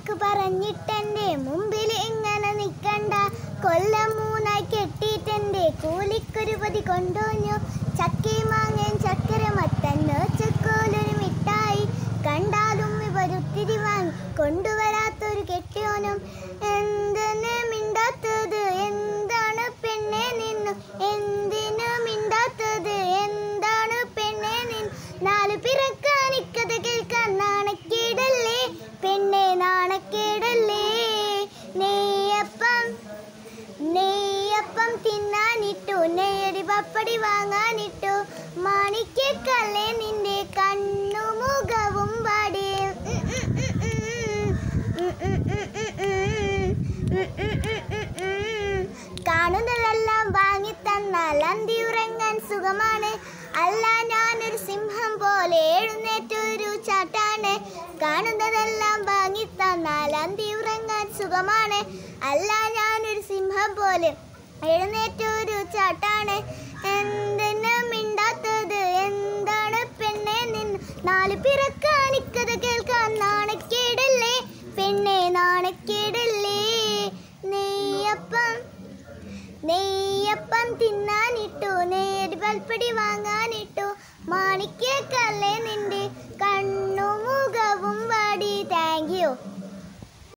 വാക്ക് പറഞ്ഞിട്ടെന്റെ മുമ്പിൽ ഇങ്ങനെ നിക്കണ്ട കൊല്ലം മൂന്നായി കെട്ടിയിട്ടെന്റെ കൂലിക്കൊരു പതി കൊണ്ടോഞ്ഞു ചക്കി മാങ്ങൻ ചക്കര മത്തന്ന് ചക്കോലൊരു മിഠായി കണ്ടാലും ഇവരൊത്തിരി വാങ്ങി കൊണ്ടുവരാത്തൊരു കെട്ടിയോനും എന്തിന് മിണ്ടാത്തത് എന്താണ് പെണ്ണെ നിന്നു എന്തിനു മിണ്ടാത്തത് എന്താണ് പെണ്ണെ നിന്നു നാലു പിറക്കാനിക്കത് കേൾക്കാൻ നാണക്കേടല്ലേ പെണ്ണെ നാണക്കേടല്ലേ നെയ്യപ്പം നെയ്യപ്പം തിന്നാനിട്ടു നെയ്യടി പപ്പടി വാങ്ങാനിട്ടു മാണിക്കല്ലേ നിന്റെ കണ്ണു മുഖവും പാടി കാണുന്നതെല്ലാം വാങ്ങി തന്നാൽ അന്തി ഉറങ്ങാൻ സുഖമാണ് അല്ല ഞാനൊരു സിംഹം പോലെ എഴുന്നേറ്റൊരു ചാട്ടാണ് കാണുന്നതെല്ലാം വാങ്ങി തന്നാൽ അന്തി ഉറങ്ങാൻ സുഖമാണ് അല്ല ഞാനൊരു സിംഹം പോലെ എഴുന്നേറ്റൊരു ചാട്ടാണ് എന്തിനു മിണ്ടാത്തത് എന്താണ് പെണ്ണെ നിന്ന് നാല് പിറക്കാനിക്കത് കേൾക്കാൻ നാണക്കേടല്ലേ പെണ്ണെ നാണക്കേടല്ലേ നെയ്യപ്പം നെയ്യപ്പം തിന്നാനിട്ടു നേരി പൽപ്പടി വാങ്ങാനിട്ടു മാണിക്കല്ലേ നിന്റെ കണ്ണു മുഖവും